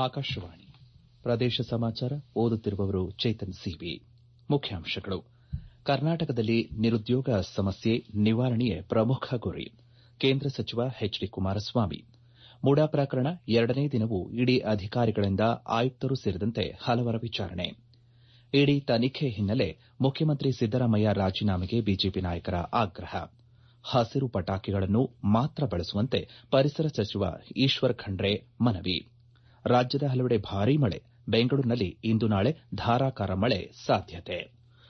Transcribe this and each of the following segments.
ಆಕಾಶವಾಣಿ ಪ್ರದೇಶ ಸಮಾಚಾರ ಓದುತ್ತಿರುವವರು ಚೇತನ್ ಸಿವಿ ಮುಖ್ಯಾಂಶಗಳು ಕರ್ನಾಟಕದಲ್ಲಿ ನಿರುದ್ಯೋಗ ಸಮಸ್ಯೆ ನಿವಾರಣೆಯೇ ಪ್ರಮುಖ ಗುರಿ ಕೇಂದ್ರ ಸಚಿವ ಎಚ್ ಡಿ ಕುಮಾರಸ್ವಾಮಿ ಮುಡಾ ಪ್ರಕರಣ ಎರಡನೇ ದಿನವೂ ಇಡಿ ಅಧಿಕಾರಿಗಳಿಂದ ಆಯುಕ್ತರು ಸೇರಿದಂತೆ ಹಲವರ ವಿಚಾರಣೆ ಇಡಿ ತನಿಖೆ ಹಿನ್ನೆಲೆ ಮುಖ್ಯಮಂತ್ರಿ ಸಿದ್ದರಾಮಯ್ಯ ರಾಜೀನಾಮೆಗೆ ಬಿಜೆಪಿ ನಾಯಕರ ಆಗ್ರಹ ಹಸಿರು ಪಟಾಕಿಗಳನ್ನು ಮಾತ್ರ ಬಳಸುವಂತೆ ಪರಿಸರ ಸಚಿವ ಈಶ್ವರ್ ಖಂಡ್ರೆ ಮನವಿ ರಾಜ್ಯದ ಹಲವೆಡೆ ಭಾರೀ ಮಳೆ ಬೆಂಗಳೂರಿನಲ್ಲಿ ಇಂದು ನಾಳೆ ಧಾರಾಕಾರ ಮಳೆ ಸಾಧ್ಯತೆ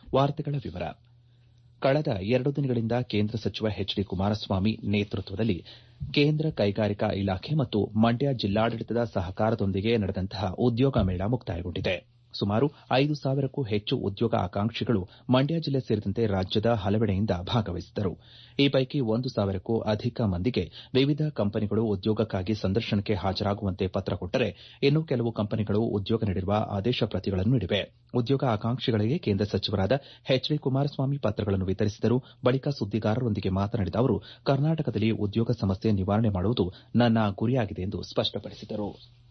ಕಳೆದ ಎರಡು ದಿನಗಳಿಂದ ಕೇಂದ್ರ ಸಚಿವ ಎಚ್ ಡಿ ಕುಮಾರಸ್ವಾಮಿ ನೇತೃತ್ವದಲ್ಲಿ ಕೇಂದ್ರ ಕೈಗಾರಿಕಾ ಇಲಾಖೆ ಮತ್ತು ಮಂಡ್ಯ ಜಿಲ್ಲಾಡಳಿತದ ಸಹಕಾರದೊಂದಿಗೆ ನಡೆದಂತಹ ಉದ್ಯೋಗ ಮೇಳ ಮುಕ್ತಾಯಗೊಂಡಿದೆ ಸುಮಾರು ಐದು ಸಾವಿರಕ್ಕೂ ಹೆಚ್ಚು ಉದ್ಯೋಗ ಆಕಾಂಕ್ಷಿಗಳು ಮಂಡ್ಯ ಜಿಲ್ಲೆ ಸೇರಿದಂತೆ ರಾಜ್ಯದ ಹಲವೆಡೆಯಿಂದ ಭಾಗವಹಿಸಿದ್ದರು ಈ ಪೈಕಿ ಒಂದು ಸಾವಿರಕ್ಕೂ ಅಧಿಕ ಮಂದಿಗೆ ವಿವಿಧ ಕಂಪನಿಗಳು ಉದ್ಯೋಗಕ್ಕಾಗಿ ಸಂದರ್ಶನಕ್ಕೆ ಹಾಜರಾಗುವಂತೆ ಪತ್ರ ಕೊಟ್ಟರೆ ಇನ್ನು ಕೆಲವು ಕಂಪನಿಗಳು ಉದ್ಯೋಗ ನೀಡಿರುವ ಆದೇಶ ಪ್ರತಿಗಳನ್ನು ನೀಡಿವೆ ಉದ್ಯೋಗ ಆಕಾಂಕ್ಷಿಗಳಿಗೆ ಕೇಂದ್ರ ಸಚಿವರಾದ ಎಚ್ ಡಿ ಕುಮಾರಸ್ವಾಮಿ ಪತ್ರಗಳನ್ನು ವಿತರಿಸಿದರು ಬಳಿಕ ಸುದ್ದಿಗಾರರೊಂದಿಗೆ ಮಾತನಾಡಿದ ಅವರು ಕರ್ನಾಟಕದಲ್ಲಿ ಉದ್ಯೋಗ ಸಮಸ್ಯೆ ನಿವಾರಣೆ ಮಾಡುವುದು ನನ್ನ ಗುರಿಯಾಗಿದೆ ಎಂದು ಸ್ಪಷ್ಟಪಡಿಸಿದರು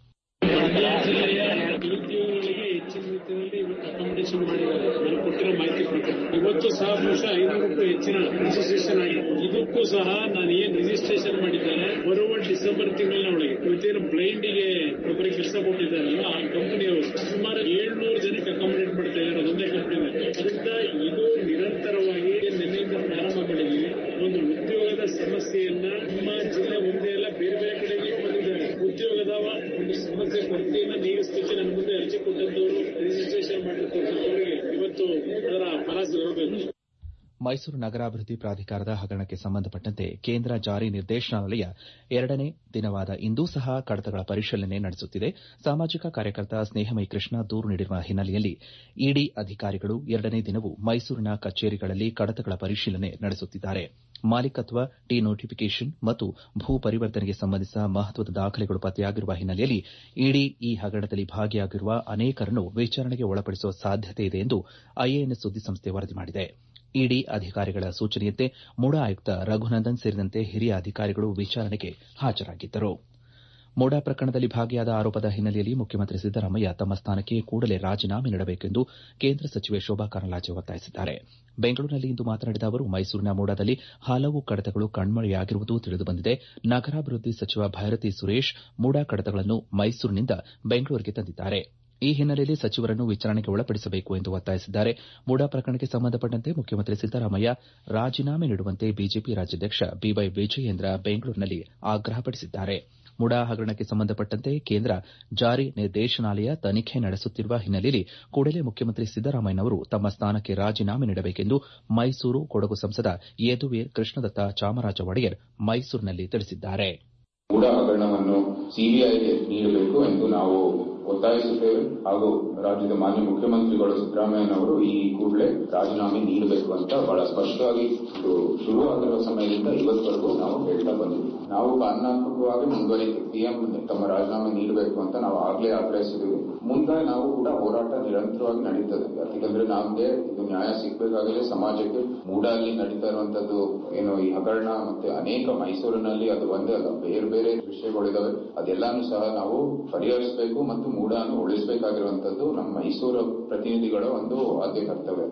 ಹೆಚ್ಚಿನ ರೀತಿಯಲ್ಲಿ ಇವತ್ತು ಅಕಾಮಿಡೇಷನ್ ಮಾಡಿದ್ದಾರೆ ನನಗೆ ಕೊಟ್ಟಿರೋ ಮಾಹಿತಿ ಪ್ರಕಾರ ಇವತ್ತು ಸಹ ಬಹುಶಃ ಐನೂರು ರೂಪಾಯಿ ಹೆಚ್ಚಿನ ರಿಜಿಸ್ಟ್ರೇಷನ್ ಆಗಿದೆ ಇದಕ್ಕೂ ಸಹ ನಾನು ಏನ್ ರಿಜಿಸ್ಟ್ರೇಷನ್ ಮಾಡಿದ್ದಾರೆ ಬರುವ ಡಿಸೆಂಬರ್ ತಿಂಗಳಿನ ಒಳಗೆ ಇವತ್ತೇನು ಬ್ಲೈಂಡಿಗೆ ಒಬ್ಬರಿಗೆ ಕೆಲಸ ಕೊಟ್ಟಿದ್ದಾರಲ್ಲ ಆ ಕಂಪನಿಯವರು ಸುಮಾರು ಏಳ್ನೂರು ಜನಕ್ಕೆ ಅಕಾಮಿಡೇಟ್ ಮಾಡ್ತಾ ಇದ್ದಾರೆ ಅದೊಂದೇ ಕಂಪನಿ ಅದರಿಂದ ಇದು ನಿರಂತರವಾಗಿ ನಿನ್ನೆಯಿಂದ ಪ್ರಾರಂಭ ಮಾಡಿದ್ದೀವಿ ಒಂದು ಉದ್ಯೋಗದ ಸಮಸ್ಯೆಯನ್ನ ನಮ್ಮ ಜಿಲ್ಲೆ ಒಂದೇ ಅಲ್ಲ ಬೇರೆ ಬೇರೆ ಕಡೆಗೆ ಬಂದಿದ್ದಾರೆ ಉದ್ಯೋಗದ ಒಂದು ಸಮಸ್ಯೆ ಕೊರತೆಯನ್ನ ನೀಗಿಸಲಿಕ್ಕೆ ನನ್ನ ಮುಂದೆ ಅರ್ಜಿ ಕೊಟ್ಟಂತವರು ರಿಜಿಸ್ಟ್ರೇಷನ್ ಮಾಡಿರ್ತಕ್ಕಂಥವರಿಗೆ ಇವತ್ತು ಅದರ ಫಲ ಸಿಗಬೇಕು ಮೈಸೂರು ನಗರಾಭಿವೃದ್ಧಿ ಪ್ರಾಧಿಕಾರದ ಹಗರಣಕ್ಕೆ ಸಂಬಂಧಪಟ್ಟಂತೆ ಕೇಂದ್ರ ಜಾರಿ ನಿರ್ದೇಶನಾಲಯ ಎರಡನೇ ದಿನವಾದ ಇಂದೂ ಸಹ ಕಡತಗಳ ಪರಿಶೀಲನೆ ನಡೆಸುತ್ತಿದೆ ಸಾಮಾಜಿಕ ಕಾರ್ಯಕರ್ತ ಸ್ನೇಹಮಯಿ ಕೃಷ್ಣ ದೂರು ನೀಡಿರುವ ಹಿನ್ನೆಲೆಯಲ್ಲಿ ಇಡಿ ಅಧಿಕಾರಿಗಳು ಎರಡನೇ ದಿನವೂ ಮೈಸೂರಿನ ಕಚೇರಿಗಳಲ್ಲಿ ಕಡತಗಳ ಪರಿಶೀಲನೆ ನಡೆಸುತ್ತಿದ್ದಾರೆ ಮಾಲೀಕತ್ವ ಡಿ ನೋಟಿಫಿಕೇಷನ್ ಮತ್ತು ಭೂ ಪರಿವರ್ತನೆಗೆ ಸಂಬಂಧಿಸಿದ ಮಹತ್ವದ ದಾಖಲೆಗಳು ಪತ್ತೆಯಾಗಿರುವ ಹಿನ್ನೆಲೆಯಲ್ಲಿ ಇಡಿ ಈ ಹಗರಣದಲ್ಲಿ ಭಾಗಿಯಾಗಿರುವ ಅನೇಕರನ್ನು ವಿಚಾರಣೆಗೆ ಒಳಪಡಿಸುವ ಸಾಧ್ಯತೆ ಇದೆ ಎಂದು ಐಎಎನ್ಎಸ್ ಸುದ್ದಿಸಂಸ್ಥೆ ವರದಿ ಮಾಡಿದೆ ಇಡಿ ಅಧಿಕಾರಿಗಳ ಸೂಚನೆಯಂತೆ ಮುಡಾ ಆಯುಕ್ತ ರಘುನಂದನ್ ಸೇರಿದಂತೆ ಹಿರಿಯ ಅಧಿಕಾರಿಗಳು ವಿಚಾರಣೆಗೆ ಹಾಜರಾಗಿದ್ದರು ಮುಡಾ ಪ್ರಕರಣದಲ್ಲಿ ಭಾಗಿಯಾದ ಆರೋಪದ ಹಿನ್ನೆಲೆಯಲ್ಲಿ ಮುಖ್ಯಮಂತ್ರಿ ಸಿದ್ದರಾಮಯ್ಯ ತಮ್ಮ ಸ್ಥಾನಕ್ಕೆ ಕೂಡಲೇ ರಾಜೀನಾಮೆ ನೀಡಬೇಕೆಂದು ಕೇಂದ್ರ ಸಚಿವೆ ಶೋಭಾ ಕರಂದ್ಲಾಜೆ ಒತ್ತಾಯಿಸಿದ್ದಾರೆ ಬೆಂಗಳೂರಿನಲ್ಲಿಂದು ಮಾತನಾಡಿದ ಅವರು ಮೈಸೂರಿನ ಮೂಡಾದಲ್ಲಿ ಹಲವು ಕಡತಗಳು ಕಣ್ಮರೆಯಾಗಿರುವುದು ತಿಳಿದುಬಂದಿದೆ ನಗರಾಭಿವೃದ್ಧಿ ಸಚಿವ ಭೈರತಿ ಸುರೇಶ್ ಮೂಡಾ ಕಡತಗಳನ್ನು ಮೈಸೂರಿನಿಂದ ಬೆಂಗಳೂರಿಗೆ ತಂದಿದ್ದಾರೆ ಈ ಹಿನ್ನೆಲೆಯಲ್ಲಿ ಸಚಿವರನ್ನು ವಿಚಾರಣೆಗೆ ಒಳಪಡಿಸಬೇಕು ಎಂದು ಒತ್ತಾಯಿಸಿದ್ದಾರೆ ಮೂಡಾ ಪ್ರಕರಣಕ್ಕೆ ಸಂಬಂಧಪಟ್ಟಂತೆ ಮುಖ್ಯಮಂತ್ರಿ ಸಿದ್ದರಾಮಯ್ಯ ರಾಜೀನಾಮೆ ನೀಡುವಂತೆ ಬಿಜೆಪಿ ರಾಜ್ಯಾಧ್ಯಕ್ಷ ಬಿವೈ ವಿಜಯೇಂದ್ರ ಬೆಂಗಳೂರಿನಲ್ಲಿ ಆಗ್ರಹಪಡಿಸಿದ್ದಾರೆ ಮುಡಾ ಹಗರಣಕ್ಕೆ ಸಂಬಂಧಪಟ್ಟಂತೆ ಕೇಂದ್ರ ಜಾರಿ ನಿರ್ದೇಶನಾಲಯ ತನಿಖೆ ನಡೆಸುತ್ತಿರುವ ಹಿನ್ನೆಲೆಯಲ್ಲಿ ಕೂಡಲೇ ಮುಖ್ಯಮಂತ್ರಿ ಸಿದ್ದರಾಮಯ್ಯನವರು ತಮ್ಮ ಸ್ಥಾನಕ್ಕೆ ರಾಜೀನಾಮೆ ನೀಡಬೇಕೆಂದು ಮೈಸೂರು ಕೊಡಗು ಸಂಸದ ಯದುವೀರ್ ಕೃಷ್ಣದತ್ತ ಚಾಮರಾಜ ಒಡೆಯರ್ ಮೈಸೂರಿನಲ್ಲಿ ತಿಳಿಸಿದ್ದಾರೆ ಮೂಡಾ ಹಗರಣವನ್ನು ಸಿಬಿಐಗೆ ನೀಡಬೇಕು ಎಂದು ನಾವು ಒತ್ತಾಯಿಸುತ್ತೇವೆ ಹಾಗೂ ರಾಜ್ಯದ ಮಾನ್ಯ ಮುಖ್ಯಮಂತ್ರಿಗಳು ಸಿದ್ದರಾಮಯ್ಯನವರು ಈ ಕೂಡಲೇ ರಾಜೀನಾಮೆ ನೀಡಬೇಕು ಅಂತ ಬಹಳ ಸ್ಪಷ್ಟವಾಗಿ ಇದು ಶುರುವಾಗಿರುವ ಸಮಯದಿಂದ ಇವತ್ತವರೆಗೂ ನಾವು ಹೇಳ್ತಾ ಬಂದಿದ್ದೀವಿ ನಾವು ಕಾನೂನಾತ್ಮಕವಾಗಿ ಮುಂದುವರಿಕೆ ಸಿಎಂ ತಮ್ಮ ರಾಜೀನಾಮೆ ನೀಡಬೇಕು ಅಂತ ನಾವು ಆಗ್ಲೇ ಆಗ್ರಹಿಸಿದ್ದೀವಿ ಮುಂದೆ ನಾವು ಕೂಡ ಹೋರಾಟ ನಿರಂತರವಾಗಿ ನಡೀತದೆ ಯಾಕಂದ್ರೆ ನಮಗೆ ಇದು ನ್ಯಾಯ ಸಿಗಬೇಕಾಗಿದೆ ಸಮಾಜಕ್ಕೆ ಮೂಡಲ್ಲಿ ನಡೀತಾ ಇರುವಂತದ್ದು ಏನು ಈ ಹಗರಣ ಮತ್ತೆ ಅನೇಕ ಮೈಸೂರಿನಲ್ಲಿ ಅದು ಒಂದೇ ಅಲ್ಲ ಬೇರೆ ಬೇರೆ ವಿಷಯಗಳಿದಾವೆ ಅದೆಲ್ಲಾನು ಸಹ ನಾವು ಪರಿಹರಿಸಬೇಕು ಮತ್ತು ಮೂಡನ್ನು ಉಳಿಸಬೇಕಾಗಿರುವಂತದ್ದು ನಮ್ಮ ಮೈಸೂರು ಪ್ರತಿನಿಧಿಗಳ ಒಂದು ಆದ್ಯ ಕರ್ತವ್ಯ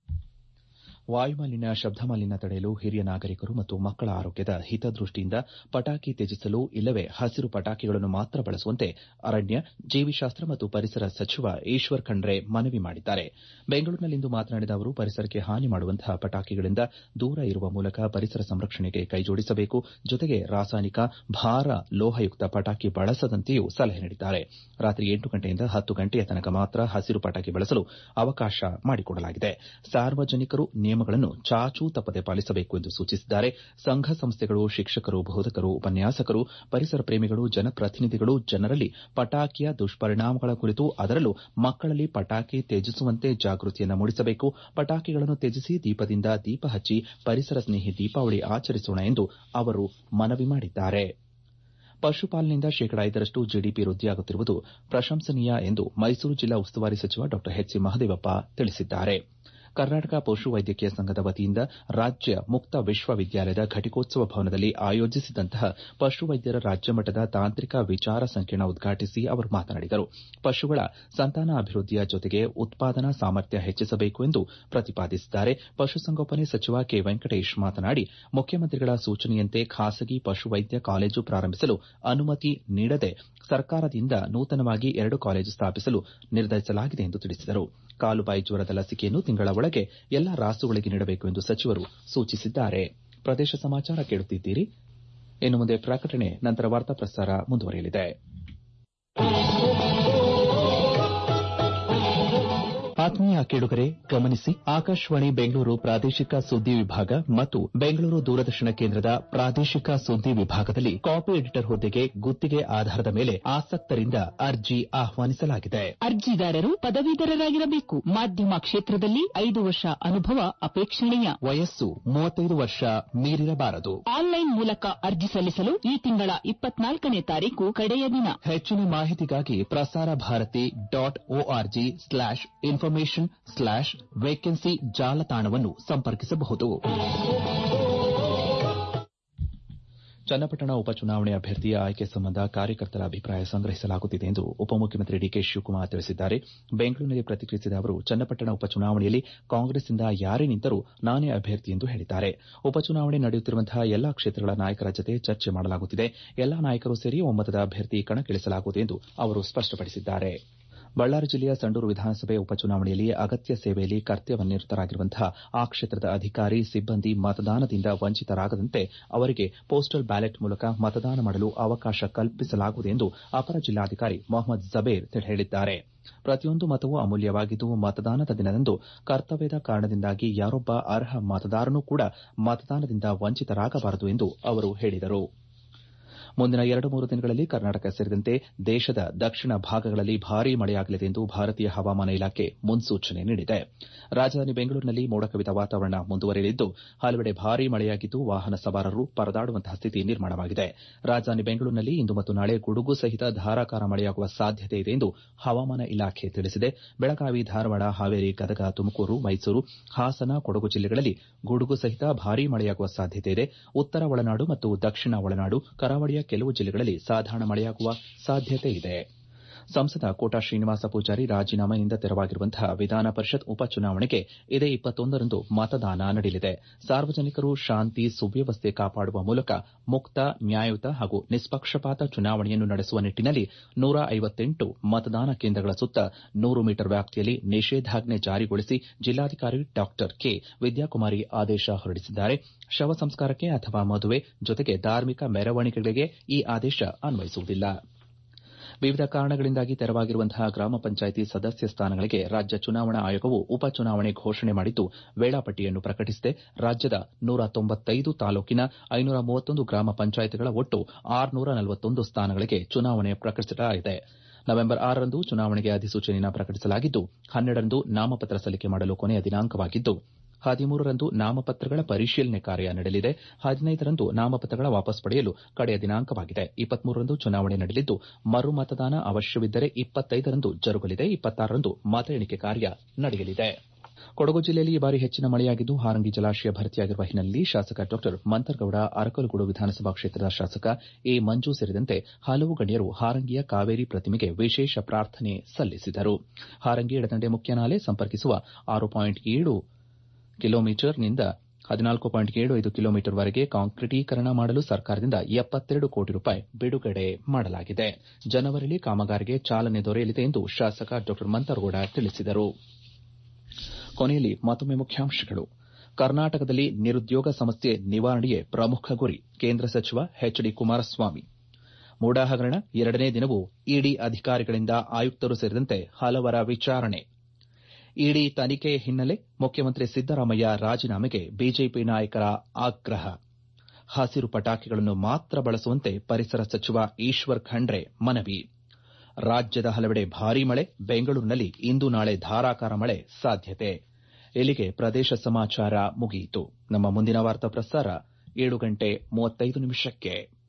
ವಾಯುಮಾಲಿನ್ಯ ಶಬ್ದ ಮಾಲಿನ್ಯ ತಡೆಯಲು ಹಿರಿಯ ನಾಗರಿಕರು ಮತ್ತು ಮಕ್ಕಳ ಆರೋಗ್ಯದ ಹಿತದೃಷ್ಟಿಯಿಂದ ಪಟಾಕಿ ತ್ಯಜಿಸಲು ಇಲ್ಲವೇ ಹಸಿರು ಪಟಾಕಿಗಳನ್ನು ಮಾತ್ರ ಬಳಸುವಂತೆ ಅರಣ್ಯ ಜೀವಿಶಾಸ್ತ್ರ ಮತ್ತು ಪರಿಸರ ಸಚಿವ ಈಶ್ವರ್ ಖಂಡ್ರೆ ಮನವಿ ಮಾಡಿದ್ದಾರೆ ಬೆಂಗಳೂರಿನಲ್ಲಿಂದು ಮಾತನಾಡಿದ ಅವರು ಪರಿಸರಕ್ಕೆ ಹಾನಿ ಮಾಡುವಂತಹ ಪಟಾಕಿಗಳಿಂದ ದೂರ ಇರುವ ಮೂಲಕ ಪರಿಸರ ಸಂರಕ್ಷಣೆಗೆ ಕೈಜೋಡಿಸಬೇಕು ಜೊತೆಗೆ ರಾಸಾಯನಿಕ ಭಾರ ಲೋಹಯುಕ್ತ ಪಟಾಕಿ ಬಳಸದಂತೆಯೂ ಸಲಹೆ ನೀಡಿದ್ದಾರೆ ರಾತ್ರಿ ಎಂಟು ಗಂಟೆಯಿಂದ ಹತ್ತು ಗಂಟೆಯ ತನಕ ಮಾತ್ರ ಹಸಿರು ಪಟಾಕಿ ಬಳಸಲು ಅವಕಾಶ ಮಾಡಿಕೊಡಲಾಗಿದೆ ಸಾರ್ವಜನಿಕರು ನಿಯಮಗಳನ್ನು ಚಾಚೂ ತಪ್ಪದೆ ಪಾಲಿಸಬೇಕು ಎಂದು ಸೂಚಿಸಿದ್ದಾರೆ ಸಂಘ ಸಂಸ್ಥೆಗಳು ಶಿಕ್ಷಕರು ಬೋಧಕರು ಉಪನ್ಯಾಸಕರು ಪರಿಸರ ಪ್ರೇಮಿಗಳು ಜನಪ್ರತಿನಿಧಿಗಳು ಜನರಲ್ಲಿ ಪಟಾಕಿಯ ದುಷ್ಪರಿಣಾಮಗಳ ಕುರಿತು ಅದರಲ್ಲೂ ಮಕ್ಕಳಲ್ಲಿ ಪಟಾಕಿ ತ್ಯಜಿಸುವಂತೆ ಜಾಗೃತಿಯನ್ನು ಮೂಡಿಸಬೇಕು ಪಟಾಕಿಗಳನ್ನು ತ್ಯಜಿಸಿ ದೀಪದಿಂದ ದೀಪ ಹಚ್ಚಿ ಪರಿಸರ ಸ್ನೇಹಿ ದೀಪಾವಳಿ ಆಚರಿಸೋಣ ಎಂದು ಅವರು ಮನವಿ ಮಾಡಿದ್ದಾರೆ ಪಶುಪಾಲನೆಯಿಂದ ಶೇಕಡಾ ಐದರಷ್ಟು ಜಿಡಿಪಿ ವೃದ್ಧಿಯಾಗುತ್ತಿರುವುದು ಪ್ರಶಂಸನೀಯ ಎಂದು ಮೈಸೂರು ಜಿಲ್ಲಾ ಉಸ್ತುವಾರಿ ಸಚಿವ ಡಾ ಎಚ್ ಸಿ ಮಹದೇವಪ್ಪ ತಿಳಿಸಿದ್ದಾರೆ ಕರ್ನಾಟಕ ಪಶು ವೈದ್ಯಕೀಯ ಸಂಘದ ವತಿಯಿಂದ ರಾಜ್ಯ ಮುಕ್ತ ವಿಶ್ವವಿದ್ಯಾಲಯದ ಘಟಿಕೋತ್ಸವ ಭವನದಲ್ಲಿ ಆಯೋಜಿಸಿದ್ದಂತಹ ಪಶುವೈದ್ಯರ ರಾಜ್ಯಮಟ್ಟದ ತಾಂತ್ರಿಕ ವಿಚಾರ ಸಂಕಿರಣ ಉದ್ಘಾಟಿಸಿ ಅವರು ಮಾತನಾಡಿದರು ಪಶುಗಳ ಸಂತಾನಾಭಿವೃದ್ಧಿಯ ಜೊತೆಗೆ ಉತ್ಪಾದನಾ ಸಾಮರ್ಥ್ಯ ಹೆಚ್ಚಿಸಬೇಕು ಎಂದು ಪ್ರತಿಪಾದಿಸಿದ್ದಾರೆ ಪಶುಸಂಗೋಪನೆ ಸಚಿವ ಕೆ ವೆಂಕಟೇಶ್ ಮಾತನಾಡಿ ಮುಖ್ಯಮಂತ್ರಿಗಳ ಸೂಚನೆಯಂತೆ ಖಾಸಗಿ ಪಶುವೈದ್ಯ ಕಾಲೇಜು ಪ್ರಾರಂಭಿಸಲು ಅನುಮತಿ ನೀಡದೆ ಸರ್ಕಾರದಿಂದ ನೂತನವಾಗಿ ಎರಡು ಕಾಲೇಜು ಸ್ಥಾಪಿಸಲು ನಿರ್ಧರಿಸಲಾಗಿದೆ ಎಂದು ತಿಳಿಸಿದರು ಕಾಲುಬಾಯಿ ಜ್ವರದ ಲಸಿಕೆಯನ್ನು ತಿಂಗಳ ಒಳಗೆ ಎಲ್ಲಾ ರಾಸುಗಳಿಗೆ ನೀಡಬೇಕು ಎಂದು ಸಚಿವರು ಸೂಚಿಸಿದ್ದಾರೆ ಪ್ರದೇಶ ಸಮಾಚಾರ ಕೇಳುತ್ತಿದ್ದೀರಿ ಇನ್ನು ಮುಂದೆ ಪ್ರಕಟಣೆ ನಂತರ ವಾರ್ತಾ ಪ್ರಸಾರ ಮುಂದುವರಿಯಲಿದೆ ಆತ್ಮೀಯ ಕೇಳುಗರೆ ಗಮನಿಸಿ ಆಕಾಶವಾಣಿ ಬೆಂಗಳೂರು ಪ್ರಾದೇಶಿಕ ಸುದ್ದಿ ವಿಭಾಗ ಮತ್ತು ಬೆಂಗಳೂರು ದೂರದರ್ಶನ ಕೇಂದ್ರದ ಪ್ರಾದೇಶಿಕ ಸುದ್ದಿ ವಿಭಾಗದಲ್ಲಿ ಕಾಪಿ ಎಡಿಟರ್ ಹುದ್ದೆಗೆ ಗುತ್ತಿಗೆ ಆಧಾರದ ಮೇಲೆ ಆಸಕ್ತರಿಂದ ಅರ್ಜಿ ಆಹ್ವಾನಿಸಲಾಗಿದೆ ಅರ್ಜಿದಾರರು ಪದವೀಧರರಾಗಿರಬೇಕು ಮಾಧ್ಯಮ ಕ್ಷೇತ್ರದಲ್ಲಿ ಐದು ವರ್ಷ ಅನುಭವ ಅಪೇಕ್ಷಣೀಯ ವಯಸ್ಸು ಮೂವತ್ತೈದು ವರ್ಷ ಮೀರಿರಬಾರದು ಆನ್ಲೈನ್ ಮೂಲಕ ಅರ್ಜಿ ಸಲ್ಲಿಸಲು ಈ ತಿಂಗಳ ಇಪ್ಪತ್ನಾಲ್ಕನೇ ತಾರೀಕು ಕಡೆಯ ದಿನ ಹೆಚ್ಚಿನ ಮಾಹಿತಿಗಾಗಿ Prasar Bharati dot O R G slash information slash vacancy ಜಾಲತಾಣವನ್ನು ಸಂಪರ್ಕಿಸಬಹುದು ಚನ್ನಪಟ್ಟಣ ಉಪಚುನಾವಣೆ ಅಭ್ಯರ್ಥಿಯ ಆಯ್ಕೆ ಸಂಬಂಧ ಕಾರ್ಯಕರ್ತರ ಅಭಿಪ್ರಾಯ ಸಂಗ್ರಹಿಸಲಾಗುತ್ತಿದೆ ಎಂದು ಉಪಮುಖ್ಯಮಂತ್ರಿ ಡಿಕೆ ಶಿವಕುಮಾರ್ ತಿಳಿಸಿದ್ದಾರೆ ಬೆಂಗಳೂರಿನಲ್ಲಿ ಪ್ರತಿಕ್ರಿಯಿಸಿದ ಅವರು ಚನ್ನಪಟ್ಟಣ ಉಪಚುನಾವಣೆಯಲ್ಲಿ ಕಾಂಗ್ರೆಸ್ನಿಂದ ಯಾರೇ ನಿಂತರೂ ನಾನೇ ಅಭ್ಯರ್ಥಿ ಎಂದು ಹೇಳಿದ್ದಾರೆ ಉಪಚುನಾವಣೆ ನಡೆಯುತ್ತಿರುವಂತಹ ಎಲ್ಲಾ ಕ್ಷೇತ್ರಗಳ ನಾಯಕರ ಜತೆ ಚರ್ಚೆ ಮಾಡಲಾಗುತ್ತಿದೆ ಎಲ್ಲಾ ನಾಯಕರು ಸೇರಿ ಒಮ್ಮತದ ಅಭ್ಯರ್ಥಿ ಕಣಕ್ಕಿಳಿಸಲಾಗುವುದು ಎಂದು ಅವರು ಸ್ಪಷ್ಟಪಡಿಸಿದ್ದಾರೆ ಬಳ್ಳಾರಿ ಜಿಲ್ಲೆಯ ಸಂಡೂರು ವಿಧಾನಸಭೆ ಉಪಚುನಾವಣೆಯಲ್ಲಿ ಅಗತ್ಯ ಸೇವೆಯಲ್ಲಿ ಕರ್ತವ್ಯನಿರತರಾಗಿರುವಂತಹ ಆ ಕ್ಷೇತ್ರದ ಅಧಿಕಾರಿ ಸಿಬ್ಬಂದಿ ಮತದಾನದಿಂದ ವಂಚಿತರಾಗದಂತೆ ಅವರಿಗೆ ಪೋಸ್ಟಲ್ ಬ್ಯಾಲೆಟ್ ಮೂಲಕ ಮತದಾನ ಮಾಡಲು ಅವಕಾಶ ಕಲ್ಪಿಸಲಾಗುವುದು ಎಂದು ಅಪರ ಜಿಲ್ಲಾಧಿಕಾರಿ ಮೊಹಮ್ಮದ್ ಜಬೇರ್ ಹೇಳಿದ್ದಾರೆ ಪ್ರತಿಯೊಂದು ಮತವೂ ಅಮೂಲ್ಯವಾಗಿದ್ದು ಮತದಾನದ ದಿನದಂದು ಕರ್ತವ್ಯದ ಕಾರಣದಿಂದಾಗಿ ಯಾರೊಬ್ಬ ಅರ್ಹ ಮತದಾರನೂ ಕೂಡ ಮತದಾನದಿಂದ ವಂಚಿತರಾಗಬಾರದು ಎಂದು ಅವರು ಹೇಳಿದರು ಮುಂದಿನ ಎರಡು ಮೂರು ದಿನಗಳಲ್ಲಿ ಕರ್ನಾಟಕ ಸೇರಿದಂತೆ ದೇಶದ ದಕ್ಷಿಣ ಭಾಗಗಳಲ್ಲಿ ಭಾರೀ ಮಳೆಯಾಗಲಿದೆ ಎಂದು ಭಾರತೀಯ ಹವಾಮಾನ ಇಲಾಖೆ ಮುನ್ಸೂಚನೆ ನೀಡಿದೆ ರಾಜಧಾನಿ ಬೆಂಗಳೂರಿನಲ್ಲಿ ಮೋಡ ಕವಿದ ವಾತಾವರಣ ಮುಂದುವರಿಯಲಿದ್ದು ಹಲವೆಡೆ ಭಾರೀ ಮಳೆಯಾಗಿದ್ದು ವಾಹನ ಸವಾರರು ಪರದಾಡುವಂತಹ ಸ್ಥಿತಿ ನಿರ್ಮಾಣವಾಗಿದೆ ರಾಜಧಾನಿ ಬೆಂಗಳೂರಿನಲ್ಲಿ ಇಂದು ಮತ್ತು ನಾಳೆ ಗುಡುಗು ಸಹಿತ ಧಾರಾಕಾರ ಮಳೆಯಾಗುವ ಸಾಧ್ಯತೆ ಇದೆ ಎಂದು ಹವಾಮಾನ ಇಲಾಖೆ ತಿಳಿಸಿದೆ ಬೆಳಗಾವಿ ಧಾರವಾಡ ಹಾವೇರಿ ಗದಗ ತುಮಕೂರು ಮೈಸೂರು ಹಾಸನ ಕೊಡಗು ಜಿಲ್ಲೆಗಳಲ್ಲಿ ಗುಡುಗು ಸಹಿತ ಭಾರೀ ಮಳೆಯಾಗುವ ಸಾಧ್ಯತೆ ಇದೆ ಉತ್ತರ ಒಳನಾಡು ಮತ್ತು ದಕ್ಷಿಣ ಒಳನಾಡು ಕರಾವಳಿಯ ಕೆಲವು ಜಿಲ್ಲೆಗಳಲ್ಲಿ ಸಾಧಾರಣ ಮಳೆಯಾಗುವ ಸಾಧ್ಯತೆ ಇದೆ ಸಂಸದ ಕೋಟಾ ಶ್ರೀನಿವಾಸ ಪೂಜಾರಿ ರಾಜೀನಾಮೆಯಿಂದ ತೆರವಾಗಿರುವಂತಹ ವಿಧಾನ ಪರಿಷತ್ ಉಪಚುನಾವಣೆಗೆ ಇದೇ ಇಪ್ಪತ್ತೊಂದರಂದು ಮತದಾನ ನಡೆಯಲಿದೆ ಸಾರ್ವಜನಿಕರು ಶಾಂತಿ ಸುವ್ಯವಸ್ಥೆ ಕಾಪಾಡುವ ಮೂಲಕ ಮುಕ್ತ ನ್ಯಾಯಯುತ ಹಾಗೂ ನಿಷ್ಪಕ್ಷಪಾತ ಚುನಾವಣೆಯನ್ನು ನಡೆಸುವ ನಿಟ್ಟಿನಲ್ಲಿ ನೂರ ಐವತ್ತೆಂಟು ಮತದಾನ ಕೇಂದ್ರಗಳ ಸುತ್ತ ನೂರು ಮೀಟರ್ ವ್ಯಾಪ್ತಿಯಲ್ಲಿ ನಿಷೇಧಾಜ್ಞೆ ಜಾರಿಗೊಳಿಸಿ ಜಿಲ್ಲಾಧಿಕಾರಿ ಡಾ ಕೆ ವಿದ್ಯಾಕುಮಾರಿ ಆದೇಶ ಹೊರಡಿಸಿದ್ದಾರೆ ಶವ ಸಂಸ್ಕಾರಕ್ಕೆ ಅಥವಾ ಮದುವೆ ಜೊತೆಗೆ ಧಾರ್ಮಿಕ ಮೆರವಣಿಗೆಗಳಿಗೆ ಈ ಆದೇಶ ಅನ್ವಯಿಸುವುದಿಲ್ಲ ವಿವಿಧ ಕಾರಣಗಳಿಂದಾಗಿ ತೆರವಾಗಿರುವಂತಹ ಗ್ರಾಮ ಪಂಚಾಯಿತಿ ಸದಸ್ಯ ಸ್ಥಾನಗಳಿಗೆ ರಾಜ್ಯ ಚುನಾವಣಾ ಆಯೋಗವು ಉಪಚುನಾವಣೆ ಘೋಷಣೆ ಮಾಡಿದ್ದು ವೇಳಾಪಟ್ಟಿಯನ್ನು ಪ್ರಕಟಿಸಿದೆ ರಾಜ್ಯದ ನೂರ ತೊಂಬತ್ತೈದು ತಾಲೂಕಿನ ಐನೂರ ಮೂವತ್ತೊಂದು ಗ್ರಾಮ ಪಂಚಾಯಿತಿಗಳ ಒಟ್ಟು ಆರುನೂರ ನಲವತ್ತೊಂದು ಸ್ಥಾನಗಳಿಗೆ ಚುನಾವಣೆ ಪ್ರಕಟಿಸಲಾಗಿದೆ ನವೆಂಬರ್ ಆರರಂದು ಚುನಾವಣೆಗೆ ಅಧಿಸೂಚನೆಯನ್ನು ಪ್ರಕಟಿಸಲಾಗಿದ್ದು ಹನ್ನೆರಡರಂದು ನಾಮಪತ್ರ ಸಲ್ಲಿಕೆ ಮಾಡಲು ಕೊನೆಯ ದಿನಾಂಕವಾಗಿದ್ದು ಹದಿಮೂರರಂದು ನಾಮಪತ್ರಗಳ ಪರಿಶೀಲನೆ ಕಾರ್ಯ ನಡೆಯಲಿದೆ ಹದಿನೈದರಂದು ನಾಮಪತ್ರಗಳ ವಾಪಸ್ ಪಡೆಯಲು ಕಡೆಯ ದಿನಾಂಕವಾಗಿದೆ ಇಪ್ಪತ್ಮೂರರಂದು ಚುನಾವಣೆ ನಡೆಯಲಿದ್ದು ಮರು ಮತದಾನ ಅವಶ್ಯವಿದ್ದರೆ ಇಪ್ಪತ್ತೈದರಂದು ಜರುಗಲಿದೆ ಇಪ್ಪತ್ತಾರರಂದು ಮತ ಎಣಿಕೆ ಕಾರ್ಯ ನಡೆಯಲಿದೆ ಕೊಡಗು ಜಿಲ್ಲೆಯಲ್ಲಿ ಈ ಬಾರಿ ಹೆಚ್ಚಿನ ಮಳೆಯಾಗಿದ್ದು ಹಾರಂಗಿ ಜಲಾಶಯ ಭರ್ತಿಯಾಗಿರುವ ಹಿನ್ನೆಲೆಯಲ್ಲಿ ಶಾಸಕ ಡಾ ಮಂತರಗೌಡ ಅರಕಲಗೂಡು ವಿಧಾನಸಭಾ ಕ್ಷೇತ್ರದ ಶಾಸಕ ಎ ಮಂಜು ಸೇರಿದಂತೆ ಹಲವು ಗಣ್ಯರು ಹಾರಂಗಿಯ ಕಾವೇರಿ ಪ್ರತಿಮೆಗೆ ವಿಶೇಷ ಪ್ರಾರ್ಥನೆ ಸಲ್ಲಿಸಿದರು ಹಾರಂಗಿ ಎಡದಂಡೆ ಮುಖ್ಯ ನಾಲೆ ಸಂಪರ್ಕಿಸುವ ಆರು ಪಾಯಿಂಟ್ ಏಳು ಕಿಲೋಮೀಟರ್ನಿಂದ ಹದಿನಾಲ್ಕು ಪಾಯಿಂಟ್ ಏಳು ಐದು ಕಿಲೋಮೀಟರ್ವರೆಗೆ ಕಾಂಕ್ರೀಟೀಕರಣ ಮಾಡಲು ಸರ್ಕಾರದಿಂದ ಎಪ್ಪತ್ತೆರಡು ಕೋಟಿ ರೂಪಾಯಿ ಬಿಡುಗಡೆ ಮಾಡಲಾಗಿದೆ ಜನವರಿಯಲ್ಲಿ ಕಾಮಗಾರಿಗೆ ಚಾಲನೆ ದೊರೆಯಲಿದೆ ಎಂದು ಶಾಸಕ ಡಾ ಮಂತರಗೌಡ ತಿಳಿಸಿದರು ಕೊನೆಯಲ್ಲಿ ಮತ್ತೊಮ್ಮೆ ಮುಖ್ಯಾಂಶಗಳು ಕರ್ನಾಟಕದಲ್ಲಿ ನಿರುದ್ಯೋಗ ಸಮಸ್ಯೆ ನಿವಾರಣೆಯೇ ಪ್ರಮುಖ ಗುರಿ ಕೇಂದ್ರ ಸಚಿವ ಎಚ್ ಡಿ ಕುಮಾರಸ್ವಾಮಿ ಮೂಡಾ ಹಗರಣ ಎರಡನೇ ದಿನವೂ ಇಡಿ ಅಧಿಕಾರಿಗಳಿಂದ ಆಯುಕ್ತರು ಸೇರಿದಂತೆ ಹಲವರ ವಿಚಾರಣೆ ಇಡಿ ತನಿಖೆ ಹಿನ್ನೆಲೆ ಮುಖ್ಯಮಂತ್ರಿ ಸಿದ್ದರಾಮಯ್ಯ ರಾಜೀನಾಮೆಗೆ ಬಿಜೆಪಿ ನಾಯಕರ ಆಗ್ರಹ ಹಸಿರು ಪಟಾಕಿಗಳನ್ನು ಮಾತ್ರ ಬಳಸುವಂತೆ ಪರಿಸರ ಸಚಿವ ಈಶ್ವರ್ ಖಂಡ್ರೆ ಮನವಿ ರಾಜ್ಯದ ಹಲವೆಡೆ ಭಾರೀ ಮಳೆ ಬೆಂಗಳೂರಿನಲ್ಲಿ ಇಂದು ನಾಳೆ ಧಾರಾಕಾರ ಮಳೆ ಸಾಧ್ಯತೆ ಇಲ್ಲಿಗೆ ಪ್ರದೇಶ ಸಮಾಚಾರ ಮುಗಿಯಿತು ನಮ್ಮ ಮುಂದಿನ ವಾರ್ತಾ ಪ್ರಸಾರ ಏಳು ಗಂಟೆ ಮೂವತ್ತೈದು ನಿಮಿಷಕ್ಕೆ